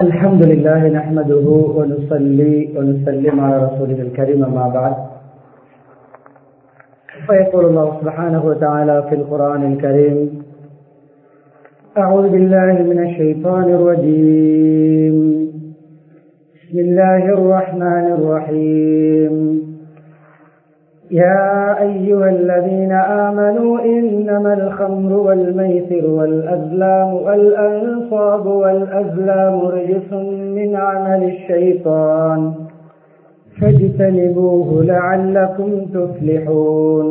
الحمد لله نحمده ونصلي ونسلم على رسوله الكريم ما بعد فيقول الله سبحانه وتعالى في القرآن الكريم أعوذ بالله من الشيطان الرجيم بسم الله الرحمن الرحيم يا أيها الذين آمنوا إنما الخمر والميسر والأزلام والأنصاب والأزلام رجس من عمل الشيطان فاجتنبوه لعلكم تفلحون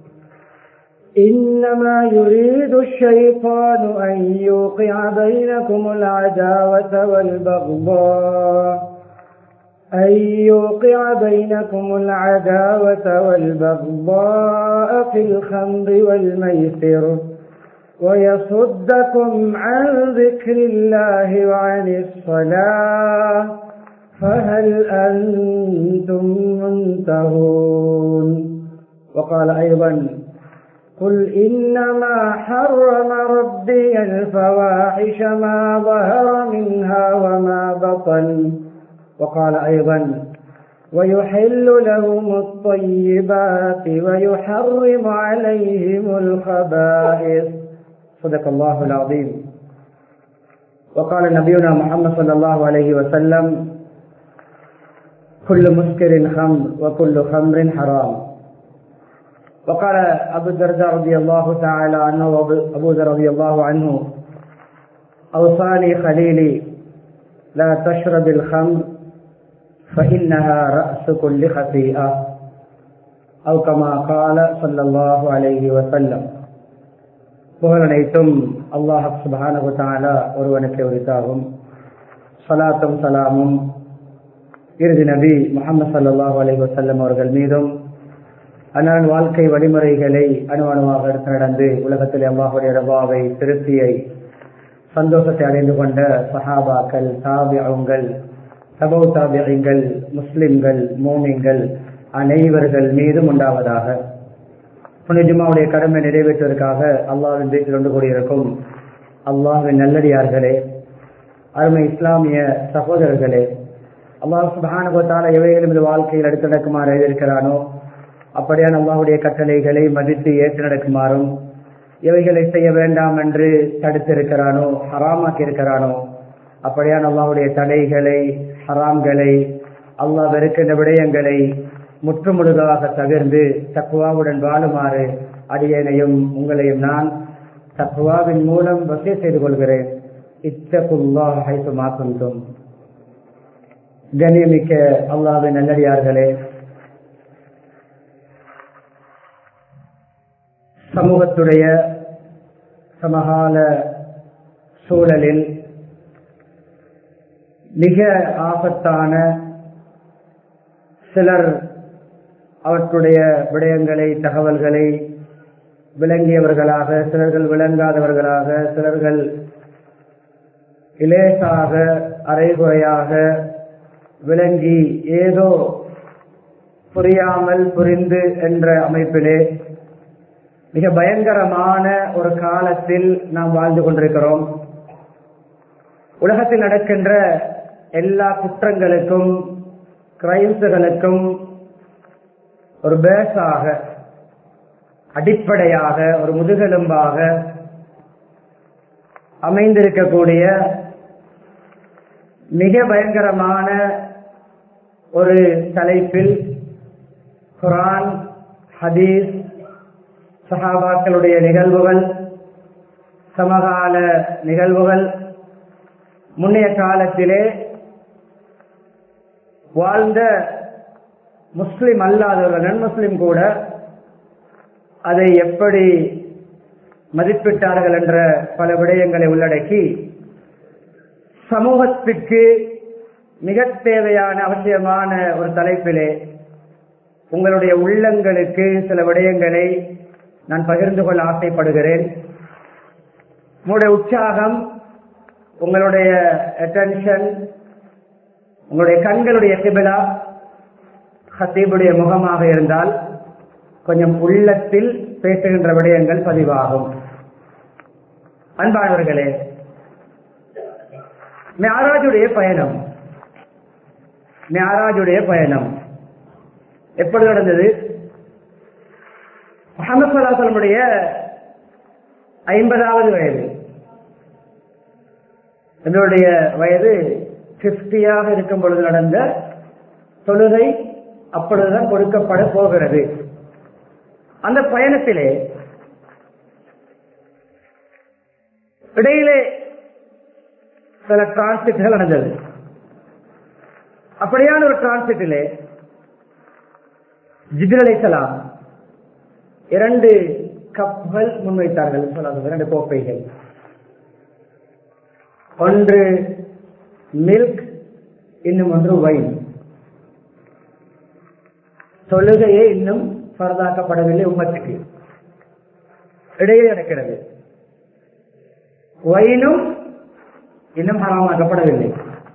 إنما يريد الشيطان أن يوقع بينكم العداوة والبغضاء أن يوقع بينكم العداوة والبغضاء في الخمر والميسر ويصدكم عن ذكر الله وعن الصلاة فهل أنتم منتهون وقال أيضا قل إنما حرم ربي الفواحش ما ظهر منها وما بطن وقال أيضا ويحل لهم الطيبات ويحرم عليهم الخبائث صدق الله العظيم وقال نبينا محمد صلى الله عليه وسلم كل مسكر خمر وكل خمر حرام وقال أبو الدرداء رضي الله تعالى عنه وأبو ذر رضي الله عنه أوصاني خليلي لا تشرب الخمر فإنها رأس كل خطيئة أو كما قال صلى الله عليه وسلم புகழ் அனைத்தும் அல்லாஹ் சுபஹானஹு தஆலா ஒருவனுக்கு உரித்தாகும் சலாத்தும் சலாமும் இறுதி நபி முகமது சல்லாஹூ அலைஹி வசல்லம் அவர்கள் மீதும் அண்ணன் வாழ்க்கை வழிமுறைகளை அணுவணுவாக எடுத்து நடந்து உலகத்தில் அல்லாஹுடைய ரபாவை திருப்தியை சந்தோஷத்தை அடைந்து கொண்ட சஹாபாக்கள் தாபியங்கள் சபௌ தாபியங்கள் முஸ்லிம்கள் மோமிங்கள் அனைவர்கள் மீதும் உண்டாவதாக புனிஜுமாவுடைய கடமை நிறைவேற்றுவதற்காக அல்லாவின் வீட்டில் ஒன்று கூடியிருக்கும் அல்லாஹின் நல்லடியார்களே அருமை இஸ்லாமிய சகோதரர்களே அல்லாஹ் சுபானுகத்தால எவைகளும் இந்த வாழ்க்கையில் எடுத்து நடக்குமாறு எழுதியிருக்கிறானோ அப்படியான அல்லாஹுடைய கட்டளைகளை மதித்து ஏற்று நடக்குமாறும் எவைகளை செய்ய வேண்டாம் என்று தடுத்திருக்கிறானோ ஹராமாக்கி இருக்கிறானோ அப்படியான அல்லாஹுடைய தடைகளை ஹராம்களை அல்லாஹ் வெறுக்கின்ற விடயங்களை முற்றுமுழுதாக தவிர்ந்து தக்குவாவுடன் வாழுமாறு அடியனையும் உங்களையும் நான் தக்குவாவின் மூலம் வசதி செய்து கொள்கிறேன் இத்தகுல்லா ஹைத்து மாக்குந்தும் கண்ணியமிக்க அல்லாவின் நல்லடியார்களே சமூகத்துடைய சமகால சூழலில் மிக ஆபத்தான சிலர் அவற்றுடைய விடயங்களை தகவல்களை விளங்கியவர்களாக சிலர்கள் விளங்காதவர்களாக சிலர்கள் இலேசாக அரைகுறையாக விளங்கி ஏதோ புரியாமல் புரிந்து என்ற அமைப்பிலே மிக பயங்கரமான ஒரு காலத்தில் நாம் வாழ்ந்து கொண்டிருக்கிறோம் உலகத்தில் நடக்கின்ற எல்லா குற்றங்களுக்கும் கிரைம்ஸுகளுக்கும் ஒரு பேஸாக அடிப்படையாக ஒரு முதுகெலும்பாக அமைந்திருக்கக்கூடிய மிக பயங்கரமான ஒரு தலைப்பில் குரான் ஹதீஸ் சஹாபாக்களுடைய நிகழ்வுகள் சமகால நிகழ்வுகள் முன்னைய காலத்திலே வாழ்ந்த முஸ்லிம் அல்லாதவர்கள் நன் முஸ்லிம் கூட அதை எப்படி மதிப்பிட்டார்கள் என்ற பல விடயங்களை உள்ளடக்கி சமூகத்திற்கு மிக தேவையான அவசியமான ஒரு தலைப்பிலே உங்களுடைய உள்ளங்களுக்கு சில விடயங்களை நான் பகிர்ந்து கொள்ள ஆசைப்படுகிறேன் உங்களுடைய உற்சாகம் உங்களுடைய அட்டென்ஷன் உங்களுடைய கண்களுடைய கிபிலா ஹத்தீபுடைய முகமாக இருந்தால் கொஞ்சம் உள்ளத்தில் பேசுகின்ற விடயங்கள் பதிவாகும் அன்பானவர்களே மேராஜுடைய பயணம் மேராஜுடைய பயணம் எப்பொழுது நடந்தது முகமது சலாசலமுடைய ஐம்பதாவது வயது என்னுடைய வயது பிப்டியாக இருக்கும் பொழுது நடந்த தொழுகை அப்பொழுதுதான் கொடுக்கப்பட போகிறது அந்த பயணத்திலே இடையிலே சில டிரான்சிட்கள் நடந்தது அப்படியான ஒரு டிரான்சிட்டிலே ஜிபிர் அலைசலாம் இரண்டு கப்கள் முன்வைத்தார்கள் சொல்லாத இரண்டு கோப்பைகள் ஒன்று மில்க் இன்னும் ஒன்று வைன் தொழுகையே இன்னும் பரதாக்கப்படவில்லை உம்மத்துக்கு இடையே நடக்கிறது வைனும் இன்னும் ஹராமாக்கப்படவில்லை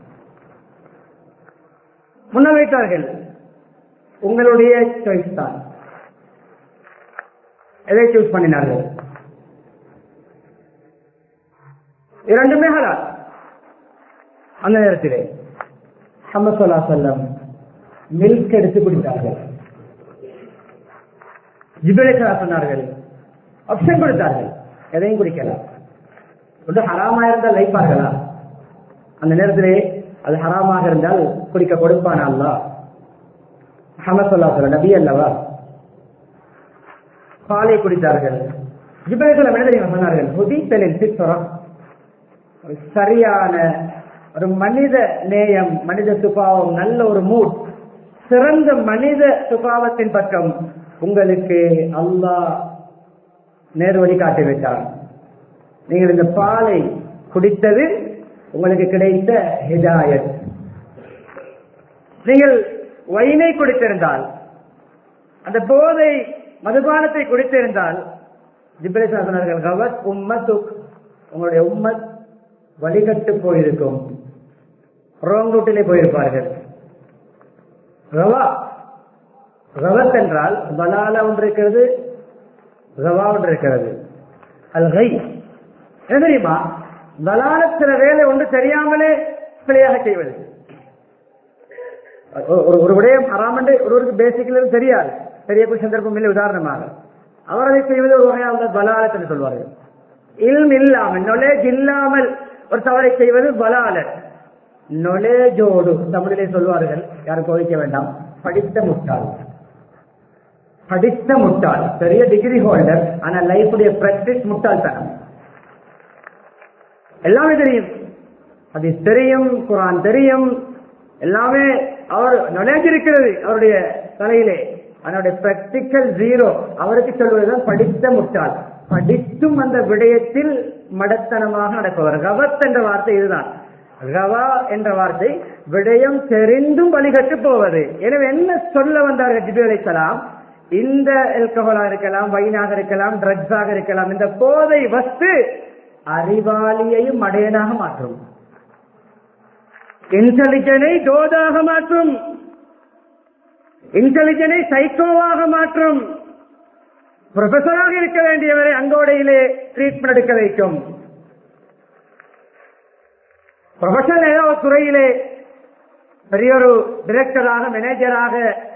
முன்ன வைத்தார்கள் உங்களுடைய சாய்ஸ் தான் எதை சூஸ் பண்ணினார்கள் இரண்டுமே ஹலால் அந்த நேரத்திலே ஹம்மசல்லா செல்லம் மில்க் எடுத்து குடித்தார்கள் ஜிபேலேசரா சொன்னார்கள் ஆப்ஷன் கொடுத்தார்கள் எதையும் குடிக்கலாம் ஒன்று ஹராமா இருந்தால் வைப்பார்களா அந்த நேரத்திலே அது ஹராமாக இருந்தால் குடிக்க கொடுப்பானா அல்லா ஹமசல்லா சொல்ல நபி அல்லவா பாலை குடித்தார்கள் ஜிபேலேசலம் என்ன தெரியுமா சொன்னார்கள் ஹுதீத்தலில் சித்தரம் ஒரு சரியான ஒரு மனித நேயம் மனித சுபாவம் நல்ல ஒரு மூட் சிறந்த மனித சுபாவத்தின் பக்கம் உங்களுக்கு அல்லாஹ் நேர்வழி காட்டி விட்டார் நீங்கள் இந்த பாலை குடித்தது உங்களுக்கு கிடைத்த ஹிதாயத் நீங்கள் வைனை குடித்திருந்தால் அந்த போதை மதுபானத்தை குடித்திருந்தால் ஜிப்ரேசன் சொன்னார்கள் கவத் உம்மத்துக் உங்களுடைய உம்மத் வழிகட்டு போயிருக்கும் ரோங் ரூட்டிலே போயிருப்பார்கள் ரவா ரவத் என்றால் பலால ஒன்று இருக்கிறது ரவா ஒன்று இருக்கிறது அது கை என்ன தெரியுமா பலால சில வேலை ஒன்று தெரியாமலே பிழையாக செய்வது ஒரு ஒரு விடயம் அறாமண்டு ஒருவருக்கு பேசிக்கல தெரியாது தெரியக்கூடிய சந்தர்ப்பம் இல்லை உதாரணமாக அவர் அதை செய்வது ஒரு வகையாக பலாலத் என்று சொல்வார்கள் இல்ம் இல்லாமல் நொலேஜ் இல்லாமல் ஒரு தவறை செய்வது பலாலத் நொலேஜோடு தமிழிலே சொல்வார்கள் யாரும் கோவிக்க வேண்டாம் படித்த முட்டாள் படித்த முட்டாள் பெரிய டிகிரி ஹோல்டர் ஆனா லைஃபுடைய பிராக்டிஸ் முட்டாள்தனம் எல்லாமே தெரியும் அது தெரியும் குரான் தெரியும் எல்லாமே அவர் நாலேஜ் இருக்கிறது அவருடைய தலையிலே அவருடைய பிராக்டிக்கல் ஜீரோ அவருக்கு சொல்வதுதான் படித்த முட்டாள் படித்தும் அந்த விடயத்தில் மடத்தனமாக நடப்பவர் கவத் என்ற வார்த்தை இதுதான் ரவா என்ற வார்த்தை விடயம் தெரிந்தும் வழிகட்டு போவது எனவே என்ன சொல்ல வந்தார்கள் ஜிபி அலைசலாம் இந்த எல்கஹோலா இருக்கலாம் வைனாக இருக்கலாம் ட்ரக்ஸாக இருக்கலாம் இந்த போதை வஸ்து அறிவாளியையும் மடையனாக மாற்றும் இன்டெலிஜனை தோதாக மாற்றும் இன்டெலிஜனை சைக்கோவாக மாற்றும் ப்ரொஃபஸராக இருக்க வேண்டியவரை அங்கோடையிலே ட்ரீட்மெண்ட் எடுக்க வைக்கும் ப்ரொஃபஷனல் ஏதோ ஒரு துறையிலே பெரிய ஒரு டிரெக்டராக மேனேஜராக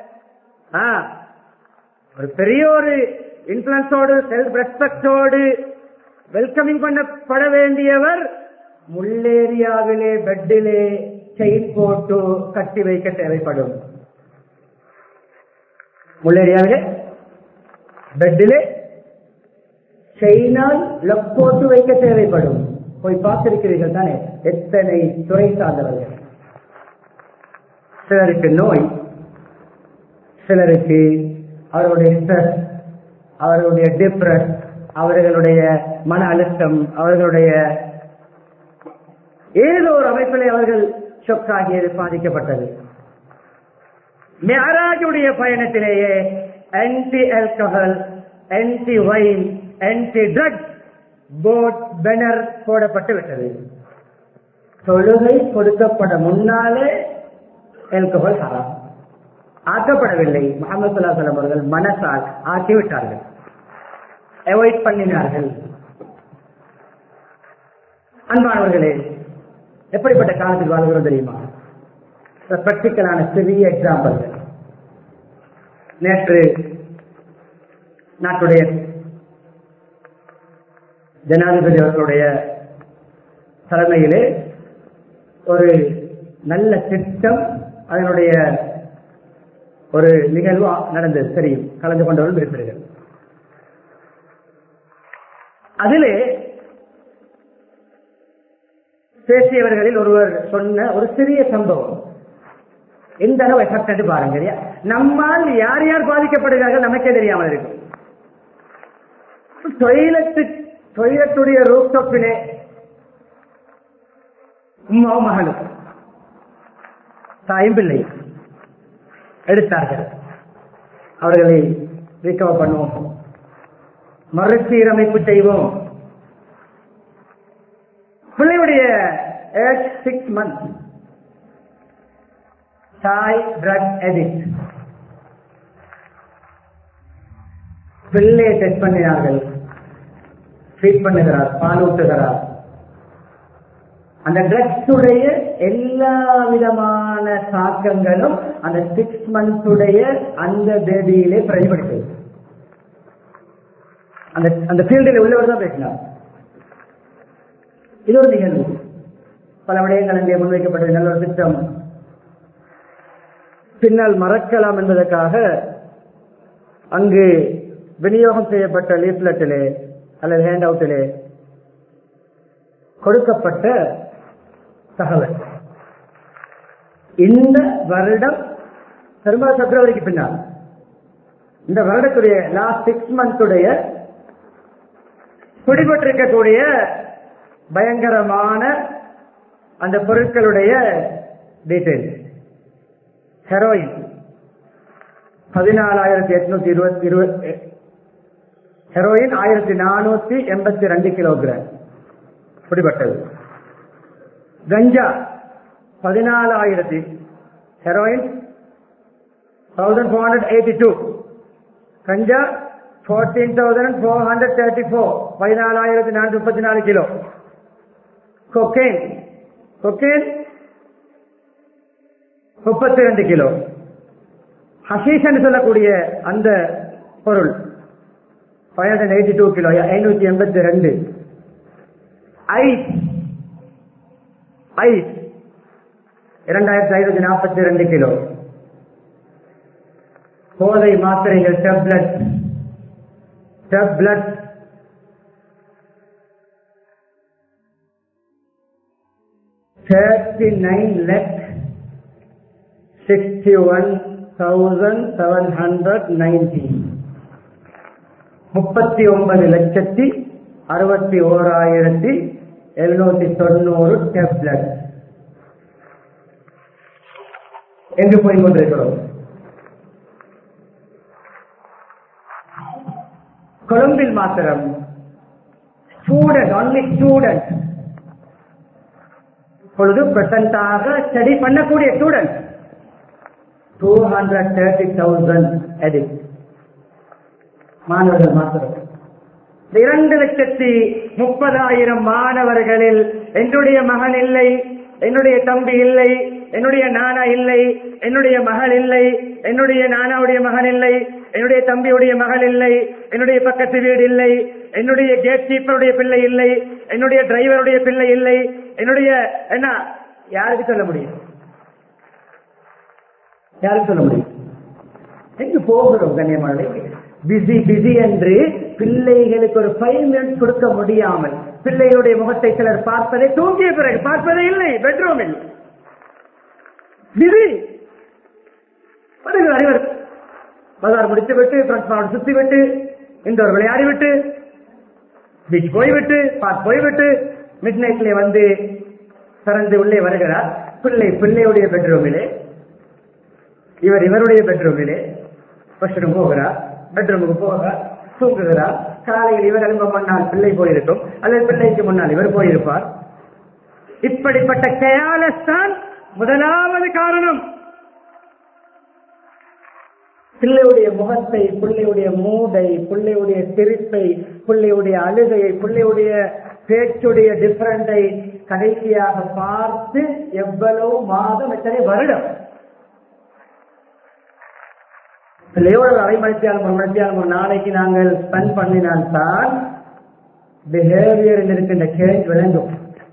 ஒரு பெரிய ஒரு இன்ஃபுளுன்ஸோடு செல்ஃப் ரெஸ்பெக்டோடு வெல்கமிங் பண்ணப்பட வேண்டியவர் முள்ளேரியாவிலே பெட்டிலே செயின் போட்டு கட்டி வைக்க தேவைப்படும் முள்ளேரியாவிலே பெட்டிலே செயினால் லக் போட்டு வைக்க தேவைப்படும் போய் பார்த்திருக்கிறீர்கள் தானே எத்தனை துறை சார்ந்தவர்கள் சிலருக்கு நோய் சிலருக்கு அவர்களுடைய ஸ்ட்ரெஸ் அவர்களுடைய டிப்ரெஸ் அவர்களுடைய மன அழுத்தம் அவர்களுடைய ஏதோ ஒரு அமைப்பிலே அவர்கள் ஷொக் ஆகியது பாதிக்கப்பட்டது மேராஜுடைய பயணத்திலேயே anti alcohol anti wine anti drugs board banner போடப்பட்டு விட்டது தொழுகை கொடுக்கப்பட முன்னாலே ஆல்கஹால் ஹராம் ஆக்கப்படவில்லை முகமது சல்லாஹலம் அவர்கள் மனசால் ஆக்கிவிட்டார்கள் அவாய்ட் பண்ணினார்கள் அன்பானவர்களே எப்படிப்பட்ட காலத்தில் வாழ்கிறோம் தெரியுமா பிராக்டிக்கலான சிறிய எக்ஸாம்பிள் நேற்று நாட்டுடைய ஜனாதிபதி அவர்களுடைய தலைமையிலே ஒரு நல்ல திட்டம் அதனுடைய ஒரு நிகழ்வு நடந்தது தெரியும் கலந்து கொண்டவர்கள் இருப்பீர்கள் அதிலே பேசியவர்களில் ஒருவர் சொன்ன ஒரு சிறிய சம்பவம் எந்த அளவு எஃபெக்ட் பாருங்க சரியா? நம்மால் யார் யார் பாதிக்கப்படுகிறார்கள் நமக்கே தெரியாமல் இருக்கும் டொய்லெட் டொய்லெட்டுடைய ரூப்டாப்பிலே உமாவும் மகளும் தாயும் பிள்ளை எடுத்தார்கள் அவர்களை ரீகவர் பண்ணுவோம் மறுசீரமைப்பு செய்வோம் பிள்ளையுடைய ஏஜ் சிக்ஸ் மந்த் தாய் ட்ரக் எடிக்ட் பிள்ளையை டெஸ்ட் பண்ணினார்கள் ட்ரீட் பண்ணுகிறார் பால் ஊட்டுகிறார் அந்த ட்ரக்ஸ் உடைய எல்லா விதமான தாக்கங்களும் அந்த சிக்ஸ் மந்த்ஸ் உடைய அந்த பேபியிலே பிரதிபலித்தது அந்த அந்த ஃபீல்டில் உள்ளவர் தான் பேசினார் இது ஒரு நிகழ்வு பல விடயங்கள் அங்கே முன்வைக்கப்பட்டது நல்ல ஒரு திட்டம் பின்னால் மறக்கலாம் என்பதற்காக அங்கு விநியோகம் செய்யப்பட்ட லீஃப்லெட்டிலே அல்லது ஹேண்ட் அவுட்டிலே கொடுக்கப்பட்ட தகவல் இந்த வருடம் திரும்ப பிப்ரவரிக்கு பின்னால் இந்த வருடத்துடைய லாஸ்ட் சிக்ஸ் மந்த்துடைய பிடிபட்டிருக்கக்கூடிய பயங்கரமான அந்த பொருட்களுடைய டீடைல்ஸ் ஹெரோயின் பதினாலாயிரத்தி எட்நூத்தி இருபத்தி இருபத்தி ஹெரோயின் ஆயிரத்தி நானூத்தி எண்பத்தி ரெண்டு கிலோகிராம் பிடிபட்டது கஞ்சா பதினாலாயிரத்தி heroin thousand four hundred eighty two கஞ்சா fourteen thousand four hundred thirty four பதினாலாயிரத்தி நானூற்றி முப்பத்தி நாலு கிலோ கொக்கேன் கொக்கேன் முப்பத்தி ரெண்டு கிலோ ஹசீஷ் என்று சொல்லக்கூடிய அந்த பொருள் five hundred eighty two kilo ஐநூத்தி எண்பத்தி ரெண்டு ஐஸ் ஐஸ் இரண்டாயிரத்தி ஐநூத்தி நாற்பத்தி ரெண்டு கிலோ போதை மாத்திரைகள் tablet tablet thirty nine lakh sixty one thousand seven hundred nineteen முப்பத்தி ஒன்பது லட்சத்தி அறுபத்தி ஓராயிரத்தி எழுநூத்தி தொண்ணூறு டெப்லெட் எங்கு போய் கொண்டிருக்கிறோம் கொழும்பில் மாத்திரம் ஸ்டூடெண்ட் ஒன்லி ஸ்டூடெண்ட் இப்பொழுது பிரசண்டாக ஸ்டடி பண்ணக்கூடிய student two hundred thirty thousand எடிட் மாணவர்கள் மாத்திரம் இரண்டு லட்சத்தி முப்பதாயிரம் மாணவர்களில் என்னுடைய மகன் இல்லை என்னுடைய தம்பி இல்லை என்னுடைய நானா இல்லை என்னுடைய மகள் இல்லை என்னுடைய நானாவுடைய மகன் இல்லை என்னுடைய தம்பியுடைய மகள் இல்லை என்னுடைய பக்கத்து வீடு இல்லை என்னுடைய கேட் கீப்பருடைய பிள்ளை இல்லை என்னுடைய டிரைவருடைய பிள்ளை இல்லை என்னுடைய என்ன யாருக்கு சொல்ல முடியும் யாருக்கு சொல்ல முடியும் எங்கு போகிறோம் கண்ணியமான பிஸி பிஸி என்று பிள்ளைகளுக்கு ஒரு ஃபைவ் மினிட்ஸ் கொடுக்க முடியாமல் பிள்ளைகளுடைய முகத்தை சிலர் பார்ப்பதை தூங்கிய பிறகு பார்ப்பதே இல்லை பெட்ரூமில் பிஸி வருகிறார் இவர் பஜார் முடித்து விட்டு ஃப்ரெண்ட்ஸ் சுத்தி விட்டு இந்த ஒரு விளையாடி விட்டு பீச் போய்விட்டு பார்க் போய்விட்டு மிட் நைட்ல வந்து திறந்து உள்ளே வருகிறார் பிள்ளை பிள்ளையுடைய பெட்ரூமிலே இவர் இவருடைய பெட்ரூமிலே வாஷ்ரூம் போகிறார் பெட்ரூமுக்கு போகிறார் தூங்குகிறார் காலையில் இவர் எழும்ப முன்னால் பிள்ளை போயிருக்கும் அல்லது பிள்ளைக்கு முன்னால் இவர் போயிருப்பார் இப்படிப்பட்ட கேலஸ் தான் முதலாவது காரணம் பிள்ளையுடைய முகத்தை பிள்ளையுடைய மூடை பிள்ளையுடைய சிரிப்பை பிள்ளையுடைய அழுகையை பிள்ளையுடைய பேச்சுடைய டிஃபரண்டை கடைசியாக பார்த்து எவ்வளவு மாதம் எத்தனை வருடம் பிள்ளையோட ஒரு அரை மணித்தியாலும் ஒரு மணித்தியாலும் ஒரு நாளைக்கு நாங்கள் ஸ்பெண்ட் பண்ணினால்தான் பிஹேவியரில் இருக்கின்ற கேள்வி விளங்கும்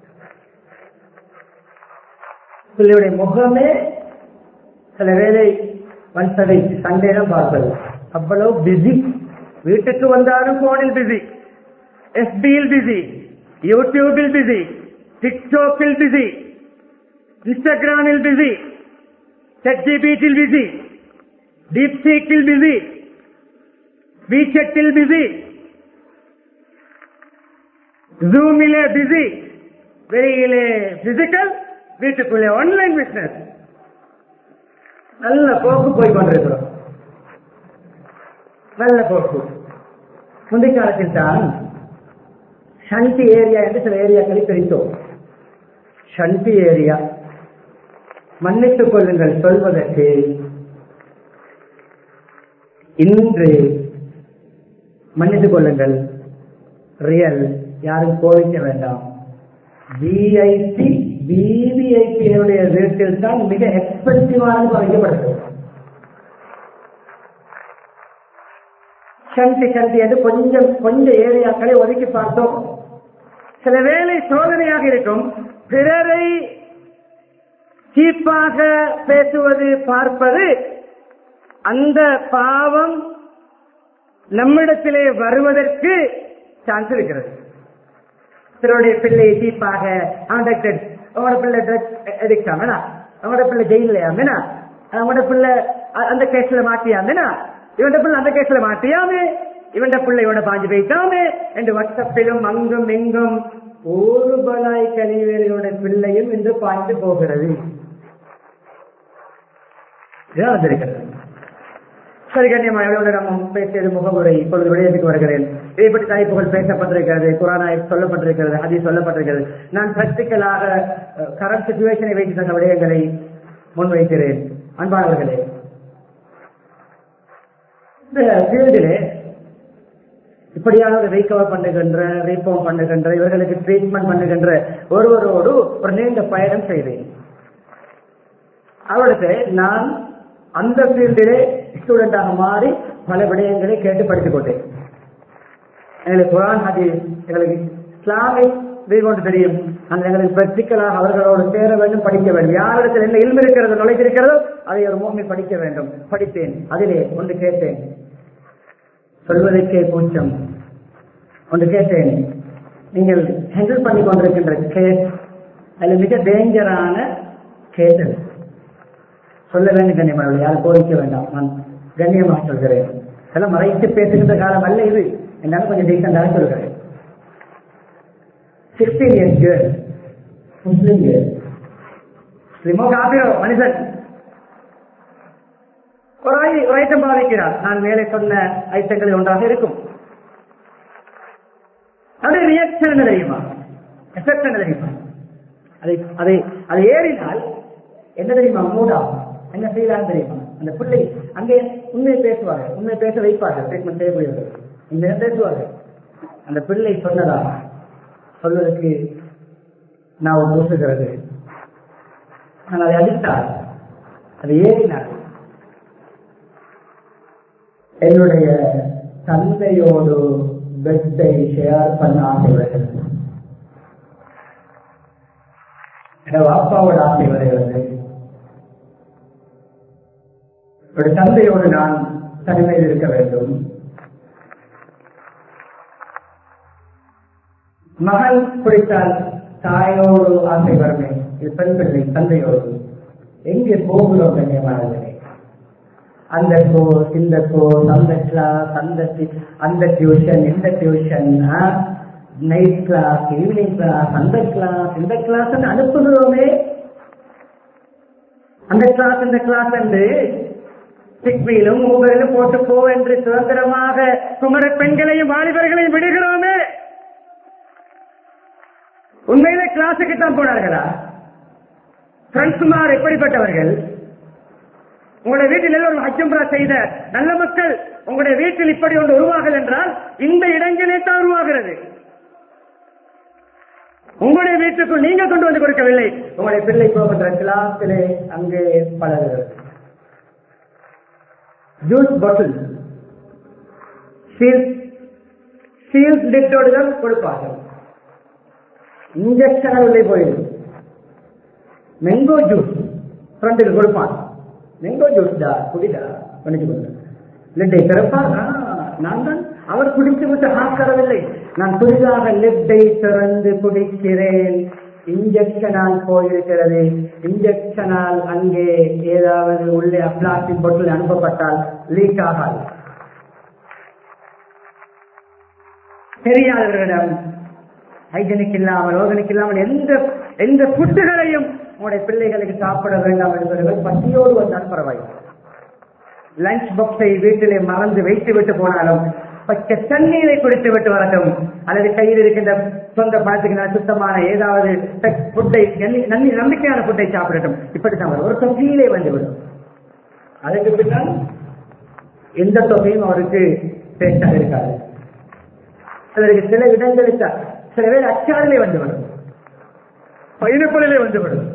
பிள்ளையுடைய முகமே சில வேலை வன்சதை சண்டே தான் பார்ப்பது அவ்வளவு பிஸி வீட்டுக்கு வந்தாலும் போனில் பிஸி எஃபியில் பிஸி யூடியூபில் பிஸி டிக்டாக்கில் பிஸி இன்ஸ்டாகிராமில் பிஸி செட்ஜிபிடியில் பிஸி டீப்சீக்கில் பிஸி வீச்சட்டில் பிஸி ஜூமிலே பிஸி வெளியிலே பிசிக்கல் வீட்டுக்குள்ளே ஆன்லைன் பிசினஸ் நல்ல போக்கு போய் கொண்டிருக்கிறோம் நல்ல போக்கு முந்தைய காலத்தில் தான் ஷண்டி ஏரியா என்று சில ஏரியாக்களை பிரித்தோம் ஷண்டி ஏரியா மன்னித்துக் கொள்ளுங்கள் சொல்வதற்கு இன்று மன்னித்துக் கொள்ளுங்கள் ரியல் யாரும் கோவிக்க வேண்டாம் விஐபி விவிஐபியினுடைய வீட்டில் தான் மிக எக்ஸ்பென்சிவானது வைக்கப்படுகிறது சந்தி சந்தி என்று கொஞ்சம் கொஞ்சம் ஏரியாக்களை ஒதுக்கி பார்த்தோம் சில வேளை சோதனையாக இருக்கும் பிறரை சீப்பாக பேசுவது பார்ப்பது அந்த பாவம் நம்மிடத்திலே வருவதற்கு சான்ஸ் இருக்கிறது பிறருடைய பிள்ளையை சீப்பாக அவன் டாக்டர் அவனோட பிள்ளை ட்ரக்ஸ் எதிர்க்காமனா அவனோட பிள்ளை ஜெயிலையாமேனா அவனோட பிள்ளை அ- அந்த கேஸ்ல மாட்டியாமேனா இவன் பிள்ளை அந்த கேஸ்ல மாட்டியாமே இவன் பிள்ளை இவனை பாஞ்சு போயிட்டாமே என்று வாட்ஸ்அப்பிலும் அங்கும் இங்கும் ஒரு பலாய் கழிவேலியோட பிள்ளையும் இன்று பாய்ந்து போகிறது இதுதான் வந்திருக்கிறது சரி கண்ணியமாக நம்ம பேசியது முகமுறை இப்பொழுது விடயத்துக்கு வருகிறேன் இதை பற்றி தலைப்புகள் பேசப்பட்டிருக்கிறது குரானாய் சொல்லப்பட்டிருக்கிறது அது சொல்லப்பட்டிருக்கிறது நான் பிராக்டிக்கலாக கரண்ட் சுச்சுவேஷனை வைத்து தந்த விடயங்களை முன்வைக்கிறேன் அன்பானவர்களே இந்த ஃபீல்டிலே இப்படியாக ரீகவர் பண்ணுகின்ற ரீஃபார்ம் பண்ணுகின்ற இவர்களுக்கு ட்ரீட்மெண்ட் பண்ணுகின்ற ஒருவரோடு ஒரு நீண்ட பயணம் செய்தேன் அவருக்கு நான் அந்த ஃபீல்டிலே ஸ்டூடெண்டாக மாறி பல விடயங்களை கேட்டு படித்துக் கொண்டேன் எங்களுக்கு குரான் ஹதீஸ் எங்களுக்கு இஸ்லாமிக் இது கொண்டு தெரியும் அந்த எங்களுக்கு பிராக்டிக்கலாக அவர்களோடு சேர வேண்டும் படிக்க வேண்டும் யாரிடத்தில் என்ன இல்மு இருக்கிறதோ நுழைத்திருக்கிறதோ அதை ஒரு மூமி படிக்க வேண்டும் படித்தேன் அதிலே ஒன்று கேட்டேன் சொல்வதற்கே கூச்சம் ஒன்று கேட்டேன் நீங்கள் ஹேண்டில் பண்ணி கொண்டிருக்கின்ற கேஸ் அதில் மிக டேஞ்சரான கேஸ் அது. சொல்ல வேண்டும் கண்ணியமாக யாரும் கோரிக்க வேண்டாம் நான் கண்ணியமாக சொல்கிறேன் எல்லாம் மறைத்து பேசுகின்ற காலம் அல்ல இது என்னாலும் கொஞ்சம் டீசெண்டாக சொல்கிறேன் sixteen years girl Muslim girl முஸ்லிமோ காபிரோ மனிதன் ஒரு ஐ- ஒரு ஐட்டம் பாதிக்கிறார் நான் மேலே சொன்ன ஐட்டங்களில் ஒன்றாக இருக்கும் அது ரியாக்ஷன் என்ன தெரியுமா எஃபெக்ட் என்ன தெரியுமா அதை அதை அது ஏறினால் என்ன தெரியுமா மூடா என்ன செய்யலாம் தெரியுமா அந்த பிள்ளை அங்கே உண்மையை பேசுவார்கள் உண்மையை பேச வைப்பார்கள் ட்ரீட்மெண்ட் செய்யக்கூடியவர்கள் உண்மையை பேசுவார்கள் அந்த பிள்ளை சொன்னதா சொல்வதற்கு நான் பூசுகிறது நான் அதை அடித்தார் அது ஏறினார் என்னுடைய தந்தையோடு பெட்டை ஷேர் பண்ண ஆசை வருகிறது என்னோட அப்பாவோட ஆசை வருகிறது ஒரு தந்தையோடு நான் தனிமையில் இருக்க வேண்டும் மகன் குடித்தால் தாயோடு ஆசை வருமே இது பெண் பிள்ளை தந்தையோடு எங்கே போகிறோம் கண்ணியமானவர்களே அந்த கோர்ஸ் இந்த கோர்ஸ் அந்த கிளாஸ் அந்த டி- அந்த டியூஷன் இந்த tuition night class evening class அந்த கிளாஸ் இந்த கிளாஸ் அனுப்புகிறோமே அந்த கிளாஸ் இந்த கிளாஸ் என்று சிக்மியிலும் ஊபரிலும் போட்டு போ என்று சுதந்திரமாக குமர பெண்களையும் வாலிபர்களையும் விடுகிறோமே உண்மையிலே கிளாஸுக்கு தான் போனார்களா பிரெண்ட்ஸ்மார் எப்படிப்பட்டவர்கள் உங்களுடைய வீட்டில் எல்லோரும் ஹஜ்ஜம்பரா செய்த நல்ல மக்கள் உங்களுடைய வீட்டில் இப்படி ஒன்று உருவாகல் என்றால் இந்த இடங்களே தான் உருவாகிறது உங்களுடைய வீட்டுக்குள் நீங்க கொண்டு வந்து கொடுக்கவில்லை உங்களுடைய பிள்ளை போகின்ற கிளாஸிலே அங்கே பழகுகிறது ஜூஸ் பாட்டில் சீல் சீல் லிட்டோடு தான் கொடுப்பார்கள் இன்ஜெக்ஷன் உள்ளே போயிடும் மெங்கோ ஜூஸ் ஃப்ரெண்டுக்கு கொடுப்பான் மெங்கோ ஜூஸ் டா குடிடா பண்ணிச்சு கொடுங்க லிட்டை திறப்பார் நான் தான் அவர் குடித்து விட்டு ஆக்கறவில்லை நான் புதிதாக லிட்டை திறந்து குடிக்கிறேன் இன்ஜெக்ஷனால் போயிருக்கிறது இன்ஜெக்ஷனால் அங்கே ஏதாவது உள்ளே பிளாஸ்டிக் பொட்டில் அனுப்பப்பட்டால் லீக் ஆகாது தெரியாதவர்களிடம் ஹைஜனிக் இல்லாமல் ஓகனிக் இல்லாமல் எந்த எந்த புட்டுகளையும் உங்களுடைய பிள்ளைகளுக்கு சாப்பிட வேண்டாம் என்பவர்கள் பசியோடு வந்தால் பரவாயில்லை லஞ்ச் பாக்ஸை வீட்டிலே மறந்து வைத்து விட்டு போனாலும் பச்சை தண்ணீரை குடித்து விட்டு வரட்டும் அல்லது கையில் இருக்கின்ற சொந்த பணத்துக்கு நல்ல சுத்தமான ஏதாவது ஃபுட்டை நம்பிக்கையான ஃபுட்டை சாப்பிடட்டும் இப்படித்தான் வரும் ஒரு தொகையிலே வந்துவிடும் அதுக்கு பின்னால் எந்த தொகையும் அவருக்கு பேச்சாக இருக்காது சிலருக்கு சில இடங்களுக்கு சில பேர் அச்சாரிலே வந்துவிடும் பைனப்பலிலே வந்துவிடும்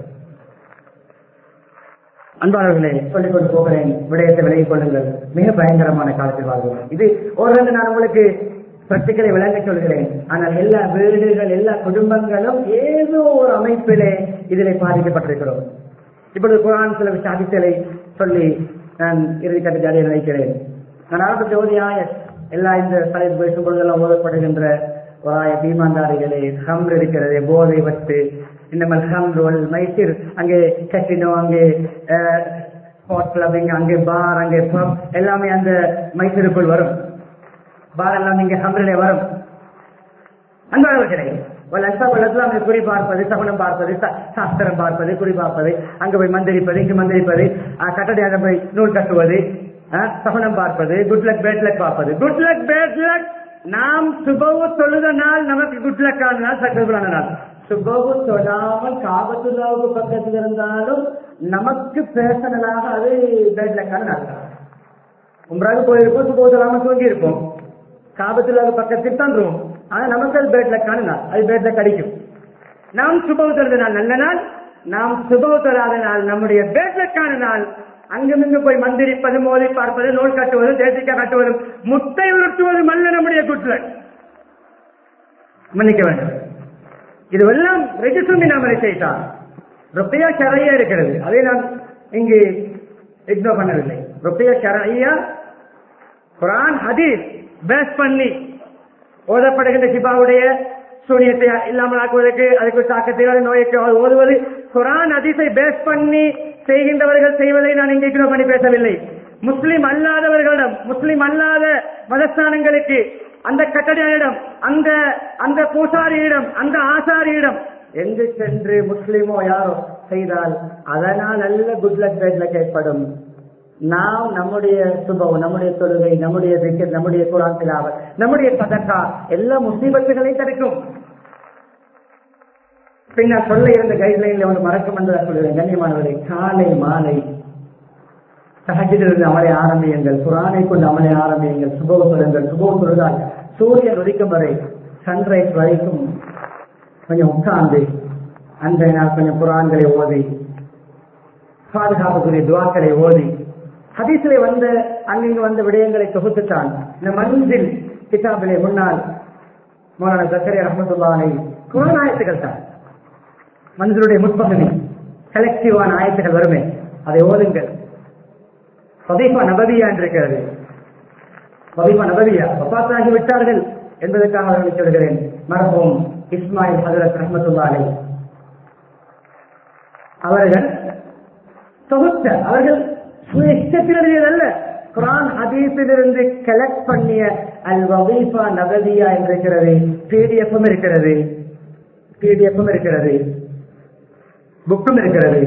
அன்பாளர்களே சொல்லிக் கொண்டு போகிறேன் விடயத்தை விலகிக் கொள்ளுங்கள் மிக பயங்கரமான காலத்தில் வாழ்கிறோம் இது ஓரளவு நான் உங்களுக்கு பிரச்சனைகளை விளங்க சொல்கிறேன் ஆனால் எல்லா வீடுகள் எல்லா குடும்பங்களும் ஏதோ ஒரு அமைப்பிலே இதிலே பாதிக்கப்பட்டிருக்கிறோம் இப்பொழுது குரான் சில சாதித்தலை சொல்லி நான் இறுதி கட்ட ஜாதியை நினைக்கிறேன் நான் ஆரம்ப ஒரு ஆய எல்லா இந்த தலைப்பு பேசும் பொழுதெல்லாம் ஓதப்படுகின்ற ஒரு ஆய பீமாந்தாரிகளே ஹம்ர் இருக்கிறது போதை வத்து இன்னமல் ஹம்ருவல் மைசூர் அங்கே கட்டினோ அங்கே ஸ்போர்ட் கிளப் இங்க அங்கே பார் அங்கே பப் எல்லாமே அந்த மைசூருக்குள் வரும் பார் எல்லாம் இங்க ஹம்ரிலே வரும் அன்பானவர்களே அங்கே குறி பார்ப்பது சகுனம் பார்ப்பது சாஸ்திரம் பார்ப்பது குறி பார்ப்பது அங்க போய் மந்திரிப்பது இங்கு மந்திரிப்பது கட்டடையாக போய் நூல் கட்டுவது சகுனம் பார்ப்பது குட் லக் பேட் லக் பார்ப்பது குட் லக் பேட் லக் நாம் சுபவு தொழுத நாள் நமக்கு குட் லக் ஆன நாள் சக்கரபுரான நாள் சுபவு தொழாமல் காபத்துல்லாவுக்கு பக்கத்தில் இருந்தாலும் நமக்கு பேசனலாக அது பேட் லக்கான நாள் உம்ராக போயிருப்போம் சுபவு தொழாமல் தூங்கி இருப்போம் காபத்துல்லாவுக்கு பக்கத்தில் தான் ரூம் ஆனா நமக்கு அது பேட் லக்கான நாள் அது பேட் லக் அடிக்கும் நாம் சுபவு தொழுத நாள் நல்ல நாள் நாம் சுபவு தொழாத நாள் நம்முடைய பேட் லக்கான நாள் அங்குமிங்கு போய் மந்திரிப்பது மோதி பார்ப்பது நூல் கட்டுவது தேசிக்கா கட்டுவது முட்டை உருட்டுவது மல்ல நம்முடைய குட்லன் மன்னிக்க வேண்டும் இதுவெல்லாம் ரெஜிசுமி நாம செய்தான் ருப்பையா கரையா இருக்கிறது அதை நான் இங்கு இக்னோர் பண்ணவில்லை ருப்பையா கரையா குரான் ஹதீஸ் பேஸ் பண்ணி ஓதப்படுகின்ற சிபாவுடைய சூனியத்தை இல்லாமல் ஆக்குவதற்கு அதுக்கு தாக்கத்தை நோய்க்கு ஓதுவது குரான் அதிசை பேஸ் பண்ணி செய்கின்றவர்கள் செய்வதை நான் இங்கே இக்னோர் பண்ணி பேசவில்லை முஸ்லிம் அல்லாதவர்களிடம் முஸ்லிம் அல்லாத மதஸ்தானங்களுக்கு அந்த கட்டடையிடம் அந்த அந்த பூசாரியிடம் அந்த ஆசாரியிடம் எங்கு சென்று முஸ்லிமோ யாரோ செய்தால் அதனால் நல்ல குட்லக் பேட்லக் ஏற்படும் நாம் நம்முடைய சுபம் நம்முடைய தொழுகை நம்முடைய திக்கர் நம்முடைய குரான் திலாவத் நம்முடைய சதக்கா எல்லா முசீபத்துகளையும் தடுக்கும் பின்னர் சொல்ல இருந்த கைட்லைன்ல ஒன்று மறக்கும் என்பதை சொல்லுவேன் கண்ணியமானவரை காலை மாலை சகஜிலிருந்து அமலை ஆரம்பியுங்கள் குரானை கொண்டு அமலை ஆரம்பியுங்கள் சுபவ சொல்லுங்கள் சுபவ சொல்லுங்கள் சூரியன் உதிக்கும் வரை சன்ரைஸ் வரைக்கும் கொஞ்சம் உட்கார்ந்து அந்த நாள் கொஞ்சம் குரான்களை ஓதி பாதுகாப்புக்குரிய துவாக்களை ஓதி ஹதீஸிலே வந்த அங்கிங்கு வந்த விடயங்களை தொகுத்துத்தான் இந்த மன்சில் கிதாபிலே முன்னால் மௌலான ஜக்கரி ரஹமத்துல்லாலை குரான் ஆயத்துக்கள் தான் மன்சருடைய முற்பகுதி கலெக்டிவான ஆயத்துகள் வருமே அதை ஓதுங்கள் வதீஃபா நபவியா என்று இருக்கிறது வதீஃபா நபவியா வபாத்தாகி விட்டார்கள் என்பதற்காக அவர்களை சொல்கிறேன் மரபும் இஸ்மாயில் ஹசரத் ரஹமத்துல்லாலை அவர்கள் தொகுத்த அவர்கள் சுய இஷ்டத்தில் எழுதியதல்ல குரான் ஹதீஸிலிருந்து கலெக்ட் பண்ணிய அல் வதீஃபா நபவியா என்று இருக்கிறது பிடிஎஃப்பும் இருக்கிறது பிடிஎஃப்பும் இருக்கிறது புக்கும் இருக்கிறது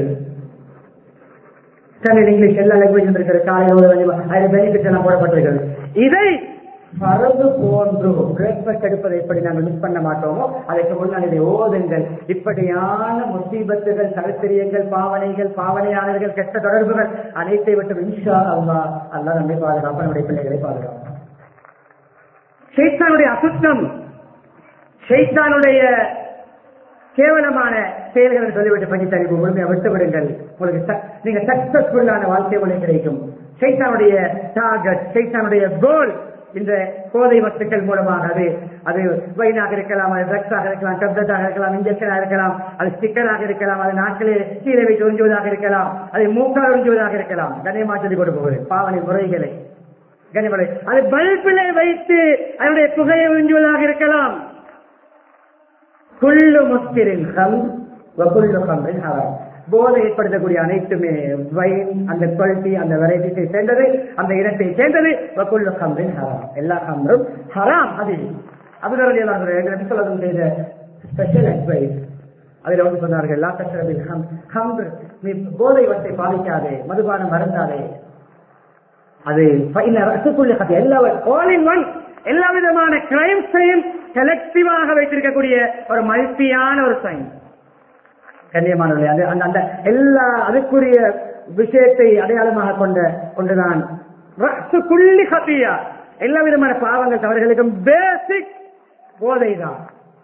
தமிழ் இங்கிலீஷ் எல்லா லாங்குவேஜும் இருக்கிறது காலையில் அதில் பெனிஃபிட் எல்லாம் போடப்பட்டிருக்கிறது இதை பரது போன்று பிரேக்ஃபாஸ்ட் எடுப்பதை எப்படி நாங்கள் மிஸ் பண்ண மாட்டோமோ அதற்கு முன்னால் இதை ஓதுங்கள் இப்படியான முசீபத்துகள் சரித்திரியங்கள் பாவனைகள் பாவனையாளர்கள் கெட்ட தொடர்புகள் அனைத்தை விட்டு இன்ஷா அல்லா அல்லா நம்மை பாதுகாப்பா நம்முடைய பிள்ளைகளை பாதுகாப்போம் ஷெய்தானுடைய அசுத்தம் ஷெய்தானுடைய கேவலமான செயல்களை சொல்லிவிட்டு பஞ்சித்தறிவு முழுமையா விட்டு விடுங்கள் உங்களுக்கு ச- நீங்க சக்சஸ்ஃபுல்லான வாழ்க்கை முறை கிடைக்கும் சைத்தானுடைய டார்கெட் சைத்தானுடைய கோல் இந்த போதை வஸ்துக்கள் மூலமாக அது அது வைனாக இருக்கலாம் அது ட்ரக்ஸாக இருக்கலாம் டப்லெட்டாக இருக்கலாம் இன்ஜெக்ஷனாக இருக்கலாம் அது ஸ்டிக்கராக இருக்கலாம் அது நாட்களே கீழே வைத்து உறிஞ்சுவதாக இருக்கலாம் அது மூக்கால் உறிஞ்சுவதாக இருக்கலாம் கண்ணியமா சொல்லி கொண்டு போவது பாவனை முறைகளை கண்ணியமலை அது பல்பிலே வைத்து அதனுடைய புகையை உறிஞ்சுவதாக இருக்கலாம் குள்ளு முஸ்கிரின் கம் வகுல்லு கம்பின் ஹராம் போதை ஏற்படுத்தக்கூடிய அனைத்துமே வைன் அந்த குவாலிட்டி அந்த வெரைட்டியை சேர்ந்தது அந்த இனத்தை சேர்ந்தது வகுல்லு கம்பின் ஹராம் எல்லா கம்பரும் ஹராம் அது அபுதரதி எல்லாம் சொல்லதும் செய்த ஸ்பெஷல் அட்வைஸ் அதில் வந்து சொன்னார்கள் எல்லா கஷ்டத்தில் ஹம் ஹம் நீ போதை வத்தை பாதிக்காதே மதுபானம் மறந்தாதே அது ரசக்குள்ள கதை எல்லா ஆல் இன் ஒன் எல்லா விதமான கிரைம்ஸையும் செலக்டிவாக வைத்திருக்கக்கூடிய ஒரு மல்டியான ஒரு சைன் கண்ணியமானவர்களே அது அந்த அந்த எல்லா அதுக்குரிய விஷயத்தை அடையாளமாக கொண்ட கொண்டுதான் ரசக்குள்ளி கத்தியா எல்லா விதமான பாவங்கள் தவறுகளுக்கும் பேசிக் போதை தான்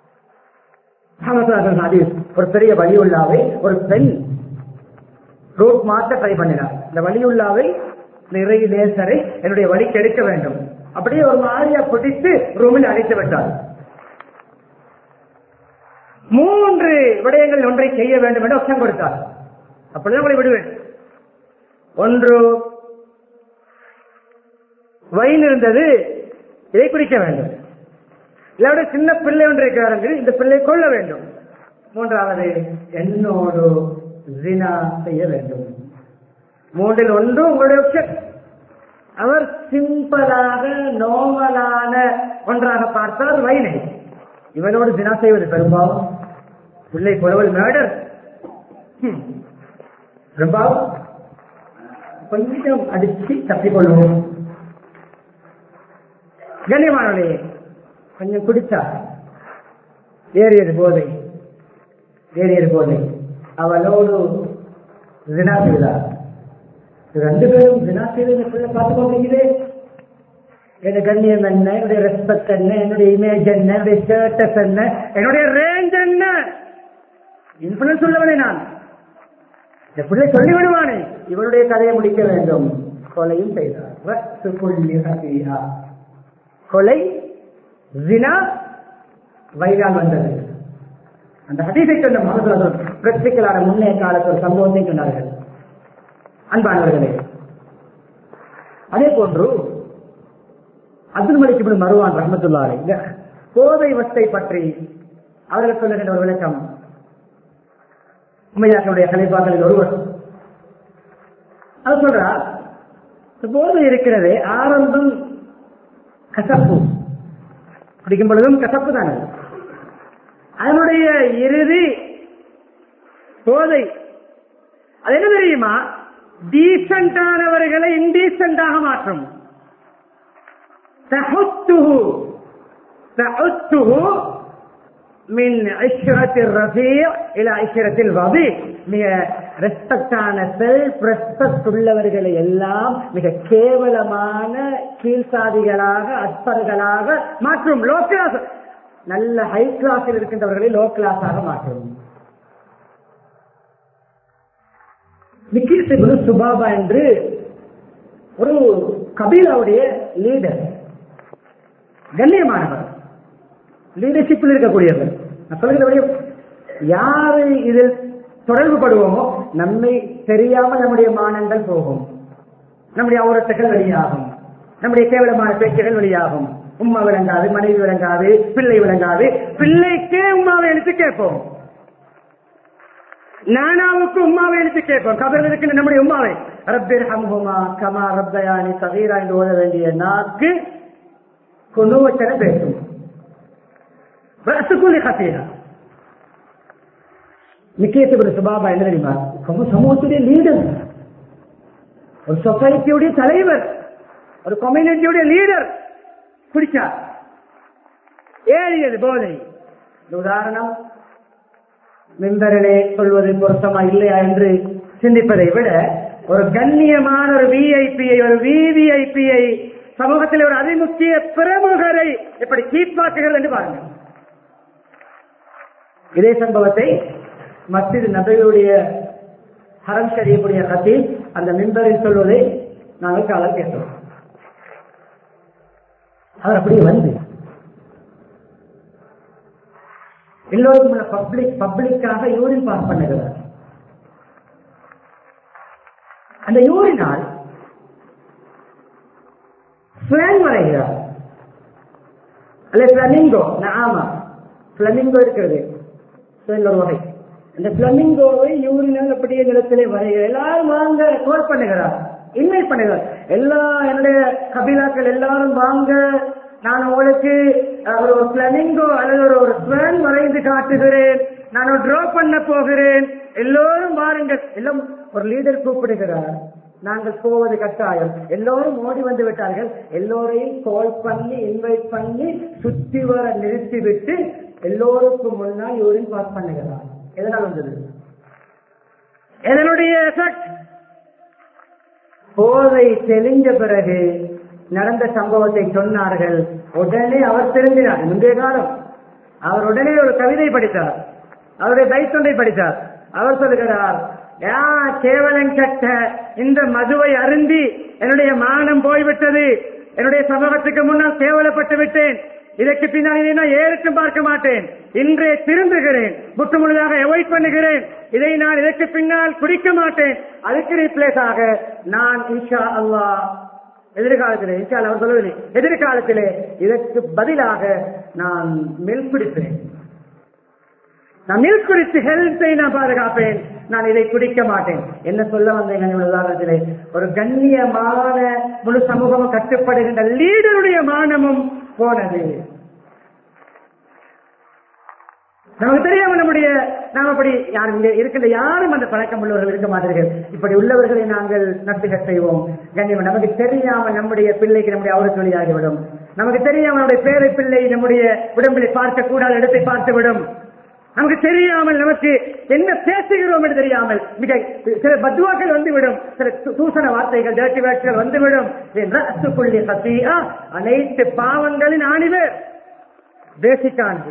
ஒரு பெரிய வழியுள்ளாவை ஒரு பெண் ரூட் மாற்ற ட்ரை பண்ணினார் இந்த வழியுள்ளாவை நிறைய நேசரை என்னுடைய வழி கெடுக்க வேண்டும் அப்படியே ஒரு மாதிரியா பிடித்து ரூமில் அழைத்து விட்டார் மூன்று விடயங்கள் ஒன்றை செய்ய வேண்டும் என்று ஒப்பம் கொடுத்தார் அப்படிதான் உங்களை விடுவேன் ஒன்று வயின் இருந்தது இதை குடிக்க வேண்டும் இல்லாவிட சின்ன பிள்ளை ஒன்று இருக்கிறார்கள் இந்த பிள்ளை கொள்ள வேண்டும் மூன்றாவது என்னோடு ஜினா செய்ய வேண்டும் மூன்றில் ஒன்று உங்களுடைய option. அவர் சிம்பிளாக நோமலான ஒன்றாக பார்த்தால் வயனை இவனோடு தினா செய்வது பெரும்பாலும் பிள்ளை கொலவல் மேடர் பெரும்பாலும் கொஞ்சம் அடிச்சு தப்பிக்கொள்வோம் கண்ணியமானவளே கொஞ்சம் குடித்தா ஏறியது போதை ஏறியது போதை அவளோடு தினா செய்தார் ரெண்டு பேரும் தினா செய்து இந்த பிள்ளை பார்த்து கொண்டிருக்கிறே என்னுடைய கண்ணியம் என்ன என்னுடைய ரெஸ்பெக்ட் என்ன என்னுடைய இமேஜ் என்ன என்னுடைய ஸ்டேட்டஸ் என்ன என்னுடைய ரேஞ்ச் என்ன இன்ஃபுளுன்ஸ் உள்ளவனே நான் இந்த பிள்ளை சொல்லி விடுவானே இவனுடைய கதையை முடிக்க வேண்டும் கொலையும் செய்தார் ரத்து புள்ளி ஹசீஹா. கொலை ஜினா வைகால் வந்தது அந்த ஹதீஸை சொன்ன மகத்துவ பிரக்டிக்கலான முன்னே காலத்து ஒரு சம்பவத்தை சொன்னார்கள் அன்பானவர்களே அதே போன்று அப்துல் மலிக் இப்னு மருவான் ரஹமத்துல்லாஹி இந்த போதை வஸ்தை பற்றி அவர்கள் சொல்லுகின்ற ஒரு விளக்கம் உண்மையாக்களுடைய கலைப்பாக்களில் ஒருவர் அவர் சொல்றார் இந்த போதை இருக்கிறது ஆரம்பம் கசப்பு குடிக்கும் பொழுதும் கசப்பு தானே அதனுடைய இறுதி போதை அது என்ன தெரியுமா டீசென்டானவர்களை இன்டீசென்டாக மாற்றும் تحته تحته من عشرة الرفيع إلى عشرة الرضيع மிக ரெஸ்பெக்டான செல்ஃப் ரெஸ்பெக்ட் உள்ளவர்களை எல்லாம் மிக கேவலமான கீழ்சாதிகளாக அற்பர்களாக மாற்றும் லோ கிளாஸ் நல்ல ஹை கிளாஸில் இருக்கின்றவர்களை லோ கிளாஸாக மாற்றும் நிக்கிஸ் இப்னு சுபாபா என்று ஒரு கபீலாவுடைய லீடர் கண்ணியமானவர் லீடர்ஷிப்பில் இருக்கக்கூடியவர் நான் சொல்கிறபடி யாரு இதில் தொடர்பு படுவோமோ நம்மை தெரியாமல் நம்முடைய மானங்கள் போகும் நம்முடைய அவுரத்துகள் வெளியாகும் நம்முடைய கேவலமான பேச்சுகள் வெளியாகும் உம்மா விளங்காது மனைவி விளங்காது பிள்ளை விளங்காது பிள்ளைக்கே உமாவை எடுத்து கேட்போம் நானாவுக்கு உம்மாவை எடுத்து கேட்போம் கபரில் இருக்கின்ற நம்முடைய உம்மாவை ரப்பிர் ஹம்ஹுமா கமா ரப்பயானி சகீரா என்று ஓத வேண்டிய நாக்கு குணுவச்சன பேசும் ரசகுலி கத்தீரா நிக்கேசபுர சுபாபா என்ன தெரியுமா சமூ- சமூகத்துடைய லீடர் ஒரு சொசைட்டியுடைய தலைவர் ஒரு கம்யூனிட்டியுடைய லீடர் குடிச்சார் ஏறியது போதை இந்த உதாரணம் மின்பரிலே சொல்வது பொருத்தமா இல்லையா என்று சிந்திப்பதை விட ஒரு கண்ணியமான ஒரு விஐபியை ஒரு விவிஐபியை சமூகத்தில் ஒரு அதிமுக்கிய பிரமுகரை எப்படி கீப்பாக்குகிறது என்று பாருங்கள் இதே சம்பவத்தை மஸ்ஜித் நபியுடைய ஹரம் ஷரீஃபுடைய ஹத்தீப் அந்த மிம்பரில் சொல்வதை நாங்கள் காலம் கேட்டோம் அவர் அப்படியே வந்து எல்லோருக்கும் பப்ளிக் பப்ளிக்காக யூரின் பாஸ் பண்ணுகிறார் அந்த யூரினால் பிளான் வரைகிறார் அல்ல பிளமிங்கோ ஆமா பிளமிங்கோ இருக்கிறது ஒரு வகை அந்த பிளமிங்கோவை யூரினால் அப்படியே நிலத்திலே வரைகிறார் எல்லாரும் வாங்க கோல் பண்ணுகிறார் இன்வைட் பண்ணுகிறார் எல்லா என்னுடைய கபிலாக்கள் எல்லாரும் வாங்க நான் உங்களுக்கு ஒரு ஒரு பிளமிங்கோ அல்லது ஒரு ஒரு ஸ்வேன் வரைந்து காட்டுகிறேன் நான் ஒரு டிரா பண்ண போகிறேன் எல்லோரும் வாருங்கள் எல்லாம் ஒரு லீடர் கூப்பிடுகிறார் நாங்கள் போவது கட்டாயம் எல்லோரும் ஓடி வந்து விட்டார்கள் எல்லோரையும் கால் பண்ணி இன்வைட் பண்ணி சுத்தி வர நிறுத்தி விட்டு எல்லோருக்கும் முன்னால் யூரின் பாஸ் பண்ணுகிறார் எதனால் வந்தது எதனுடைய எஃபெக்ட் போதை தெளிஞ்ச பிறகு நடந்த சம்பவத்தை சொன்னார்கள் உடனே அவர் திரும்பினார் முந்தைய காலம் அவர் உடனே ஒரு கவிதை படித்தார் அவருடைய தைத்தொண்டை படித்தார் அவர் சொல்லுகிறார் யா கேவலம் கட்ட இந்த மதுவை அருந்தி என்னுடைய மானம் போய்விட்டது என்னுடைய சமூகத்துக்கு முன்னால் கேவலப்பட்டு விட்டேன் இதற்கு பின்னால் இதை நான் ஏறிட்டும் பார்க்க மாட்டேன் இன்றே திரும்புகிறேன் முற்று முழுதாக அவாய்ட் பண்ணுகிறேன் இதை நான் இதற்கு பின்னால் குடிக்க மாட்டேன் அதுக்கு ரீப்ளேஸ் ஆக நான் இன்ஷா அல்லாஹ் எதிர்காலத்திலே இன்ஷா அவர் சொல்லவில்லை எதிர்காலத்திலே இதற்கு பதிலாக நான் மில்க் குடிப்பேன் நான் மில்க் குடித்து ஹெல்த்தை நான் பாதுகாப்பேன் நான் இதை குடிக்க மாட்டேன் என்ன சொல்ல வந்தேன் உதாரணத்திலே ஒரு கண்ணியமான முழு சமூகமும் கட்டுப்படுகின்ற லீடருடைய மானமும் போனது நமக்கு தெரியாம நம்முடைய நாம் அப்படி யாரும் இங்க இருக்கின்ற யாரும் அந்த பழக்கம் உள்ளவர்கள் இருக்க மாட்டீர்கள் இப்படி உள்ளவர்களை நாங்கள் நட்டுக செய்வோம் கண்ணியம் நமக்கு தெரியாம நம்முடைய பிள்ளைக்கு நம்முடைய அவருக்கு வெளியாகிவிடும் நமக்கு தெரியாம நம்முடைய பேரை பிள்ளை நம்முடைய உடம்பிலை பார்க்க கூடாத இடத்தை பார்த்துவிடும் நமக்கு தெரியாமல் நமக்கு என்ன பேசுகிறோம் என்று தெரியாமல் மிக சில பத்வாக்கள் வந்துவிடும் சில தூசண வார்த்தைகள் டேட்டி வேட்கள் வந்துவிடும் புள்ளி சத்தியா அனைத்து பாவங்களின் ஆணிவர் பேசிக்காண்டு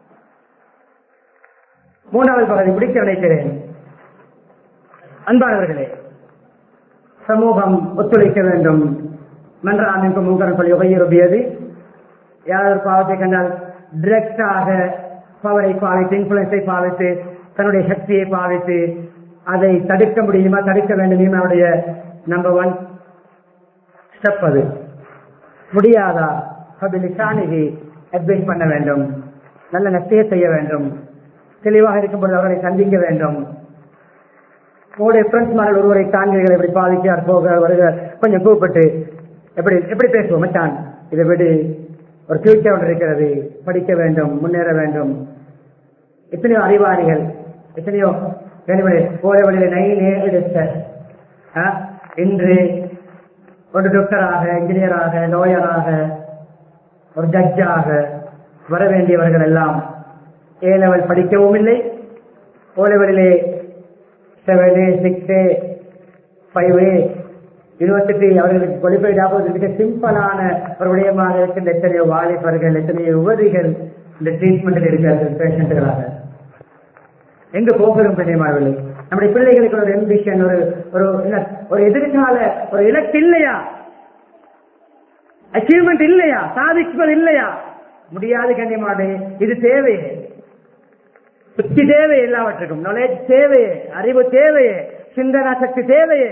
மூன்றாவது பகுதி முடிக்க நினைக்கிறேன் அன்பானவர்களே சமூகம் ஒத்துழைக்க வேண்டும் மன்றாமிக்கும் உங்கள் சொல்லி உபயோகியது யாராவது பாவத்தை கண்டால் டிரெக்டாக பவரை பாவித்து இன்ஃபுளுன்ஸை பாவித்து தன்னுடைய சக்தியை பாவித்து அதை தடுக்க முடியுமா தடுக்க வேண்டும் அவருடைய நம்பர் ஒன் ஸ்டெப் அது முடியாதா சாணிகி அட்வைஸ் பண்ண வேண்டும் நல்ல நஷ்டையை செய்ய வேண்டும் தெளிவாக இருக்கும்போது அவர்களை சந்திக்க வேண்டும் உங்களுடைய ஃப்ரெண்ட்ஸ் மாதிரி ஒருவரை காண்கிறீர்கள் எப்படி பாதிக்கிறார் போக வருகிறார் கொஞ்சம் கூப்பிட்டு எப்படி எப்படி பேசுவோம் மச்சான் இதை விடு ஒரு ஃபியூச்சர் ஒன்று இருக்கிறது படிக்க வேண்டும் முன்னேற வேண்டும் எத்தனையோ அறிவாளிகள் எத்தனையோ போற வழியில நைனே எடுத்த இன்று ஒரு டாக்டராக இன்ஜினியராக லோயராக ஒரு ஜட்ஜாக வர வேண்டியவர்கள் எல்லாம் ஏ லெவல் படிக்கவும் இல்லை ஓ லெவலிலே செவனு சிக்ஸு ஃபைவ் யூனிவர்சிட்டி அவர்களுக்கு குவாலிஃபைட் ஆகுவது மிக சிம்பிளான ஒரு விடயமாக இருக்கின்ற எத்தனையோ வாலிபர்கள் எத்தனையோ யுவதிகள் இந்த ட்ரீட்மெண்டில் இருக்கிறார்கள் பேஷண்ட்டுகளாக எங்க போகிறோம் பெரியமானவர்கள் நம்முடைய பிள்ளைகளுக்கு ஒரு எம்பிஷன் ஒரு ஒரு ஒரு எதிர்கால ஒரு இலக்கு இல்லையா அச்சீவ்மெண்ட் இல்லையா சாதிப்பது இல்லையா முடியாது கண்ணியமாடு இது தேவை புத்தி தேவை எல்லாவற்றுக்கும் நாலேஜ் தேவையே அறிவு தேவையே சிந்தனா சக்தி தேவையே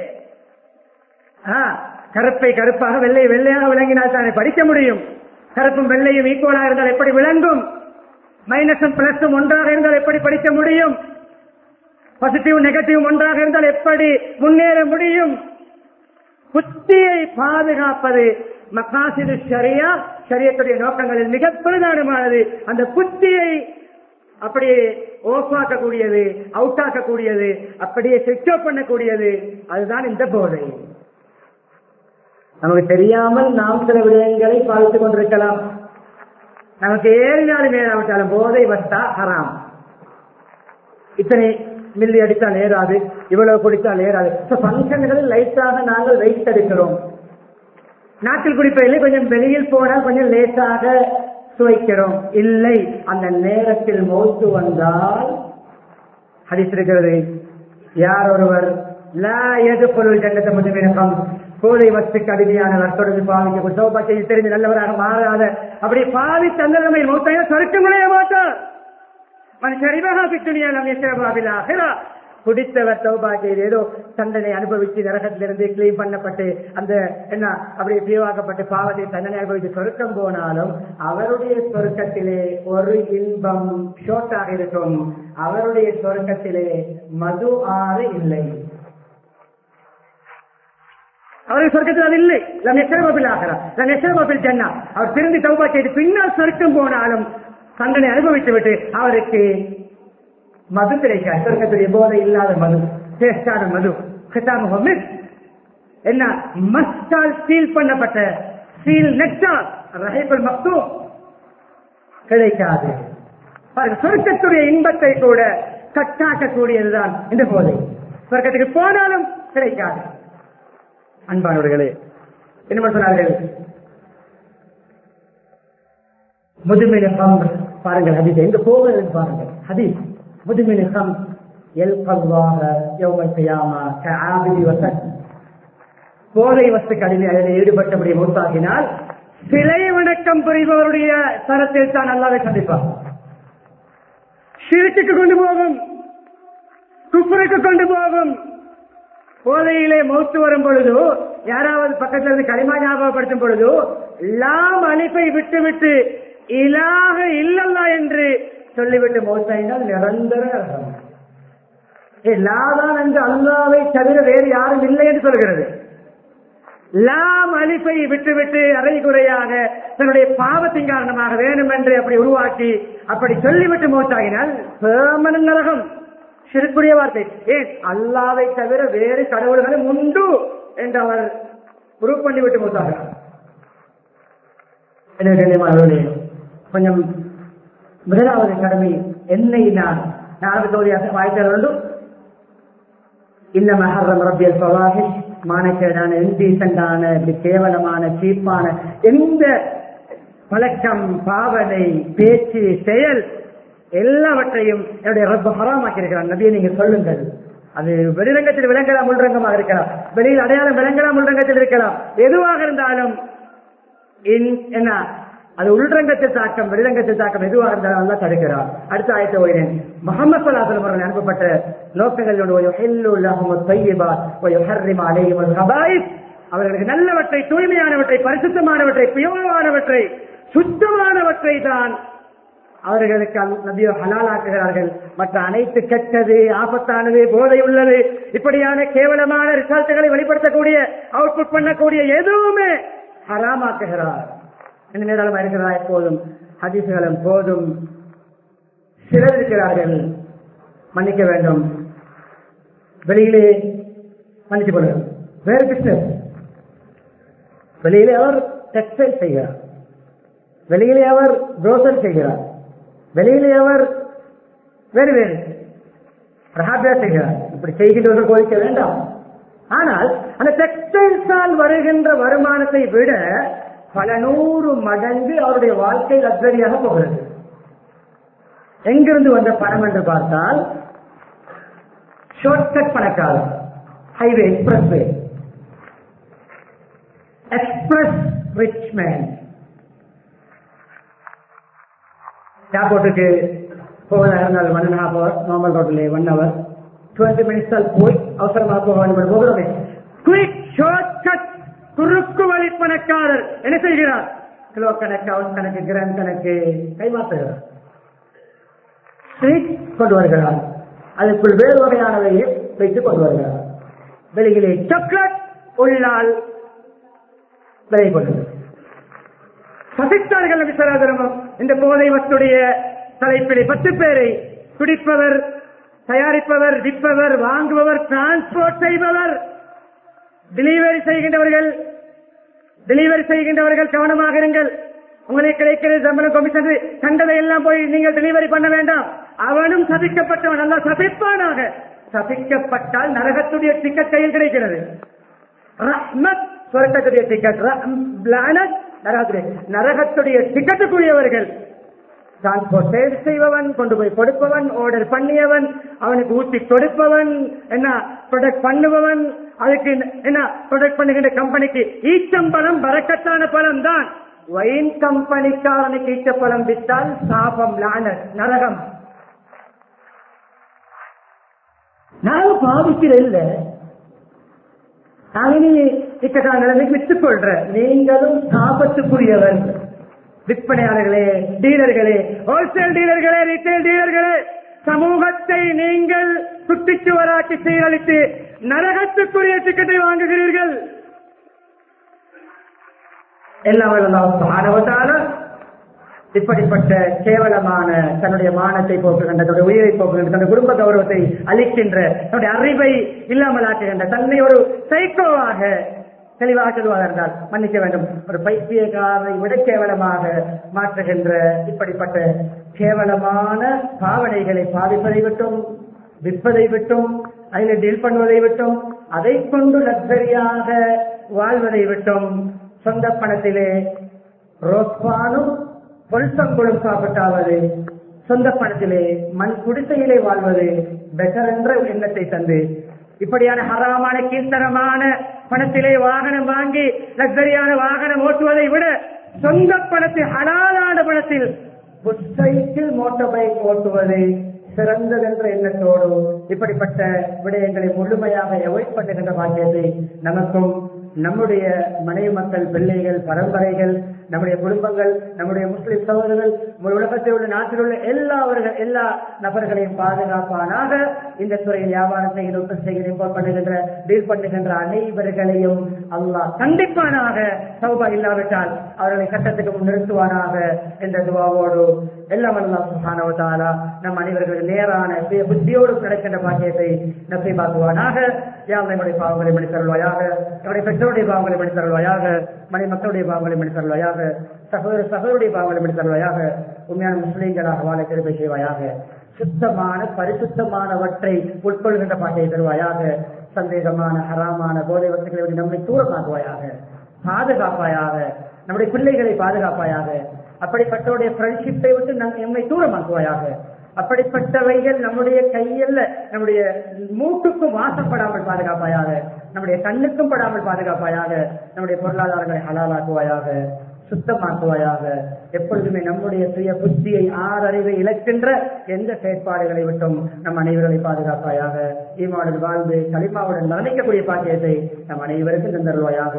கருப்பை கருப்பாக வெள்ளை வெள்ளையாக விளங்கினால் தானே படிக்க முடியும் கருப்பும் வெள்ளையும் ஈக்குவலாக இருந்தால் எப்படி விளங்கும் மைனஸும் பிளஸும் ஒன்றாக இருந்தால் எப்படி படிக்க முடியும் பாசிட்டிவ் நெகட்டிவ் ஒன்றாக இருந்தால் எப்படி முன்னேற முடியும் புத்தியை பாதுகாப்பது மகாசிது ஷரியா ஷரியத்துடைய நோக்கங்களில் மிக பிரதானமானது அந்த புத்தியை அப்படியே ஓஃப் ஆக்கக்கூடியது அவுட் ஆக்கக்கூடியது அப்படியே சுவிட்ச் ஆஃப் பண்ணக்கூடியது அதுதான் இந்த போதை நமக்கு தெரியாமல் நாம் சில விடயங்களை பார்த்துக் கொண்டிருக்கலாம் நமக்கு ஏறினாலும் ஏறாவிட்டாலும் போதை வந்தா ஹராம் இத்தனை மில்லி அடித்தால் ஏறாது இவ்வளவு குடித்தால் ஏறாது பங்கன்களில் லைட்டாக நாங்கள் வெயிட் எடுக்கிறோம் நாட்டில் குடிப்பதிலே கொஞ்சம் வெளியில் போனால் கொஞ்சம் லேசாக சுவைக்கிறோம் இல்லை அந்த நேரத்தில் மௌத்து வந்தால் ஹதீஸ் இருக்கிறது யார் ஒருவர் லா எதுபொருள் ஜன்னத்தை முதுமையினக்கம் கோதை வஸ்துக்கு அடிமையானவர் தொடர்ந்து பாவிக்க சௌபாக்கியை தெரிந்து நல்லவராக மாறாத அப்படி பாவி தந்தமை மௌத்தையா சொருக்கம் நுழைய மாட்டார் மனுஷரிவகா பித்துணியா நம் எச்சரபாபிலாகிறா குடித்தவர் தௌபா செய்து ஏதோ தண்டனை அனுபவிச்சு நரகத்திலிருந்து கிளீன் பண்ணப்பட்டு அந்த என்ன அப்படியே பிரிவாக்கப்பட்டு பாவத்தை தண்டனை அனுபவித்து சொருக்கம் போனாலும் அவருடைய சொருக்கத்திலே ஒரு இன்பம் ஷோட்டாக இருக்கும் அவருடைய சொருக்கத்திலே மது ஆறு இல்லை அவருக்கு சொர்க்கத்தில் அது இல்லை நம் எச்சரபாபில் ஆகிறார் நம் எச்சரபாபில் ஜன்னா அவர் திரும்பி தௌபா செய்து பின்னால் சொர்க்கம் போனாலும் தண்டனை அனுபவித்து விட்டு அவருக்கு மது கிடைக்காது சொர்க்கத்துடைய போதை இல்லாத மது டேஸ்டான மது கிட்டாம என்ன மஸ்டால் சீல் பண்ணப்பட்ட சீல் நெட்டால் ரஹைபல் மக்தும் கிடைக்காது பாருங்க சொர்க்கத்துடைய இன்பத்தை கூட கட்டாக்கக்கூடியதுதான் இந்த போதை சொர்க்கத்துக்கு போனாலும் கிடைக்காது அன்பானவர்களே என்ன சொன்னார்கள் முதுமையில பாருங்கள் ஹதீஸ் எங்க போகிறது பாருங்கள் ஹதீஸ் مدمن الخمر يلقى الله يوم القيامة كعابد وسد போதை வஸ்துக்கு அடிமை அதில் ஈடுபட்டபடி மூத்தாகினால் சிலை வணக்கம் புரிபவருடைய தரத்தில் தான் அல்லாவை சந்திப்பார் சிறுக்கு கொண்டு போகும் குப்புருக்கு கொண்டு போகும் போதையிலே மௌத்து வரும் பொழுது யாராவது பக்கத்தில் இருந்து களிமா ஞாபகப்படுத்தும் பொழுது லாம் அழிப்பை விட்டு விட்டு இலாக இல்லல்லா என்று சொல்லிவிட்டு மௌத்தாயினால் நிரந்தர நரகம் லாதான் என்று அல்லாவை தவிர வேறு யாரும் இல்லை என்று சொல்கிறது லாம் அழிப்பை விட்டுவிட்டு அரை குறையாக தன்னுடைய பாவத்தின் காரணமாக வேணும் என்று அப்படி உருவாக்கி அப்படி சொல்லிவிட்டு மௌத்தாகினால் பேமன நரகம் சிறுக்குரிய வார்த்தை ஏன் அல்லாவை தவிர வேறு கடவுள்களும் உண்டு என்று அவர் ப்ரூவ் பண்ணிவிட்டு மௌத்தாகிறார் எனவே கொஞ்சம் முதலாவது கடமை என்னை நான் நான்கு தொகுதியாக வாய்த்தல் உண்டு இந்த மகரம் ரபியல் பவாஹிஷ் மானக்கேடான இன்டீசண்டான இப்படி கேவலமான சீப்பான எந்த பழக்கம் பாவனை பேச்சு செயல் எல்லாவற்றையும் என்னுடைய ரப்ப ஹராமாக்கி இருக்கிறான் நபியை நீங்க சொல்லுங்கள் அது வெளிரங்கத்தில் விளங்கலாம் உள்ரங்கமாக இருக்கலாம் வெளியில் அடையாளம் விளங்கலாம் உள்ரங்கத்தில் இருக்கலாம் எதுவாக இருந்தாலும் என்ன அது உள்ரங்கத்தில் தாக்கம் வெளிரங்கத்தில் தாக்கம் எதுவாக இருந்தாலும் அல்லா தடுக்கிறார் அடுத்த ஆயத்தை ஓயினேன் முகமது சலாசலம் அவர்கள் அனுப்பப்பட்ட நோக்கங்களோடு அவர்களுக்கு நல்லவற்றை தூய்மையானவற்றை பரிசுத்தமானவற்றை பியோவானவற்றை சுத்தமானவற்றை தான் அவர்களுக்கு நபியோ ஹலாலாக்குகிறார்கள் மற்ற அனைத்து கெட்டது ஆபத்தானது போதை உள்ளது இப்படியான கேவலமான ரிசல்ட்டுகளை வெளிப்படுத்தக்கூடிய அவுட்புட் பண்ணக்கூடிய எதுவுமே ஹராமாக்குகிறார் என்ன நேரம் இருக்கிறதா எப்போதும் ஹதீசுகளும் போதும் சிலர் இருக்கிறார்கள் மன்னிக்க வேண்டும் வெளியிலே மன்னித்துக் கொள்ளுங்கள் வேறு பிசினஸ் வெளியிலே அவர் டெக்ஸ்டைல் செய்கிறார் வெளியிலே அவர் க்ரோசரி செய்கிறார் வெளியிலே அவர் வேறு வேறு ரஹாபியா செய்கிறார் இப்படி செய்கின்றவர்கள் கோரிக்க வேண்டாம் ஆனால் அந்த டெக்ஸ்டைல்ஸால் வருகின்ற வருமானத்தை விட பல நூறு மடங்கு அவருடைய வாழ்க்கை லக்ஸரியாக போகிறது எங்கிருந்து வந்த பணம் என்று பார்த்தால் ஷார்ட்கட் பணக்காரர் highway expressway express rich man ஏர்போர்ட்டுக்கு போவதாக இருந்தால் ஒன் அண்ட் ஹாஃப் அவர் நார்மல் ரோட்டில் ஒன் ஹவர் டுவெண்ட்டி மினிட்ஸ் போய் அவசரமாக போக வேண்டும் போகிறோமே குயிக் ஷார்ட் கட் குறுக்கு வழி பணக்காரர் என்ன செய்கிறார் கிலோ கணக்கு அவன் கணக்கு கிராம் கணக்கு கைமாற்றுகிறார் ஸ்வீட் கொண்டு வருகிறார் அதற்குள் வேறு வகையானவையை வைத்து கொண்டு வருகிறார் வெளியிலே சாக்லேட் உள்ளால் விலை கொண்டது பசித்தார்கள் விசராதரமும் இந்த போதை வத்துடைய தலைப்பிலே பத்து பேரை குடிப்பவர் தயாரிப்பவர் விற்பவர் வாங்குபவர் டிரான்ஸ்போர்ட் செய்பவர் டெலிவரி செய்கின்றவர்கள் டெலிவரி செய்கின்றவர்கள் கவனமாக இருங்கள் உங்களுக்கு கிடைக்கிற சம்பளம் கமிஷன் கண்டதை எல்லாம் போய் நீங்கள் டெலிவரி பண்ண வேண்டாம் அவனும் சபிக்கப்பட்டவன் அல்ல சபிப்பானாக சபிக்கப்பட்டால் நரகத்துடைய டிக்கெட் கையில் கிடைக்கிறது ரஹ்மத் சொர்க்கத்துடைய டிக்கெட் லானத் நரகத்திலே நரகத்துடைய டிக்கெட்டுக்குரியவர்கள் டிரான்ஸ்போர்ட் செய்பவன் கொண்டு போய் கொடுப்பவன் ஆர்டர் பண்ணியவன் அவனுக்கு ஊற்றி கொடுப்பவன் என்ன ப்ரொடக்ட் பண்ணுபவன் அதுக்கு என்ன ப்ரொடக்ட் பண்ணுகின்ற கம்பெனிக்கு ஈச்சம்பழம் பறக்கத்தான பழம் தான் வைன் கம்பெனிக்காரனுக்கு ஈச்சப்பழம் விட்டால் சாபம் லான நரகம் நாங்க பாவிக்கிற இல்ல நாங்க இக்கட்டான நிலைமைக்கு விட்டுக் கொள்ற நீங்களும் சாபத்துக்குரியவர் விற்பனையாளர்களே டீலர்களே ஹோல்சேல் டீலர்களே ரீட்டைல் டீலர்களே சமூகத்தை நீங்கள் சுற்றுச்சுவராக்கி சீரழித்து நரகத்துக்குரிய டிக்கெட்டை வாங்குகிறீர்கள் எல்லாம் இப்படிப்பட்ட கேவலமான தன்னுடைய மானத்தை போக்குகின்ற தன்னுடைய உயிரை போக்குகின்ற தன்னுடைய குடும்ப கௌரவத்தை அளிக்கின்ற தன்னுடைய அறிவை இல்லாமலாக்குகின்ற தன்னை ஒரு சைக்கோவாக தெளிவாக சொல்வார் என்றால் மன்னிக்க வேண்டும் ஒரு பைத்தியக்காரரை விட கேவலமாக மாற்றுகின்ற இப்படிப்பட்ட கேவலமான பாவனைகளை பாதிப்பதை விட்டும் விற்பதை விட்டும் அதில் டீல் பண்ணுவதை விட்டும் அதை கொண்டு லக்ஸரியாக வாழ்வதை விட்டும் சொந்த பணத்திலே ரோஸ்பானும் பொருத்தங்குளும் சாப்பிட்டாவது சொந்த பணத்திலே மண் குடிசையிலே வாழ்வது பெட்டர் என்ற எண்ணத்தை தந்து இப்படியான ஹராமான கீழ்த்தரமான பணத்திலே வாகனம் வாங்கி லக்ஸரியான வாகனம் ஓட்டுவதை விட சொந்த பணத்தில் ஹலாலான பணத்தில் சைக்கிள் மோட்டார் பைக் ஓட்டுவது சிறந்தது என்ற எண்ணத்தோடு இப்படிப்பட்ட விடயங்களை முழுமையாக அவாய்ட் பண்ணுகின்ற பாக்கியத்தை நமக்கும் நம்முடைய மனைவி மக்கள் பிள்ளைகள் பரம்பரைகள் நம்முடைய குடும்பங்கள் நம்முடைய முஸ்லிம் சகோதரர்கள் உலகத்தில் உள்ள நாட்டில் உள்ள எல்லாவர்கள் எல்லா நபர்களையும் பாதுகாப்பானாக இந்த துறையில் வியாபாரம் செய்கிற உற்பத்தி செய்கிற இம்போர்ட் பண்ணுகின்ற டீல் பண்ணுகின்ற அனைவர்களையும் அல்லாஹ் கண்டிப்பானாக சௌபா இல்லாவிட்டால் அவர்களை சட்டத்துக்கு முன் நிறுத்துவானாக என்ற துவாவோடு எல்லாம் அல்லா சுகானவதாலா நம் அனைவர்களுக்கு நேரான சுய புத்தியோடு நடக்கின்ற பாக்கியத்தை நசைபாக்குவானாக யார் நம்முடைய பாவங்களை மனிதருள்வாயாக நம்முடைய பெற்றோருடைய பாவங்களை மனிதருள்வாயாக மனை மக்களுடைய பாவங்களை மனிதருள்வாயாக சகோதர சகோதருடைய பாவங்களை மனிதருள்வாயாக உண்மையான முஸ்லீம்களாக வாழ திருப்பி செய்வாயாக சுத்தமான பரிசுத்தமானவற்றை உட்கொள்கின்ற பாட்டையை தருவாயாக சந்தேகமான ஹராமான போதை வசதிகளை விட்டு நம்மை தூரமாக்குவாயாக பாதுகாப்பாயாக நம்முடைய பிள்ளைகளை பாதுகாப்பாயாக அப்படிப்பட்டவருடைய ஃப்ரெண்ட்ஷிப்பை விட்டு நம் எம்மை தூரமாக்குவாயாக அப்படிப்பட்டவைகள் நம்முடைய கையில் நம்முடைய மூக்குக்கும் வாசப்படாமல் பாதுகாப்பாயாக நம்முடைய கண்ணுக்கும் படாமல் பாதுகாப்பாயாக நம்முடைய பொருளாதாரங்களை ஹலாலாக்குவாயாக சுத்தமாக்குவாயாக எப்பொழுதுமே நம்முடைய சுய புத்தியை ஆறறிவை இழக்கின்ற எந்த செயற்பாடுகளை விட்டும் நம் அனைவர்களை பாதுகாப்பாயாக ஈமாவுடன் வாழ்ந்து களிமாவுடன் மரணிக்கக்கூடிய பாக்கியத்தை நம் அனைவருக்கும் தந்தருவாயாக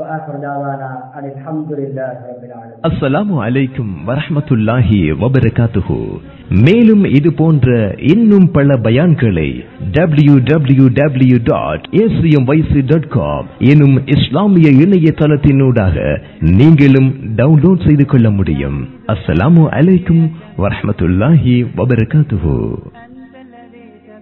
அஸ்ஸலாமு அலைக்கும் வரஹமத்துல்லாஹி வபரகாத்துஹு மேலும் இது போன்ற இன்னும் பல பயான்களை W W W dot ACM YC dot com எனும் இஸ்லாமிய இணையதளத்தினூடாக நீங்களும் டவுன்லோட் செய்து கொள்ள முடியும் அஸ்ஸலாமு அலைக்கும் வரஹமத்துல்லாஹி வபரகாத்துஹு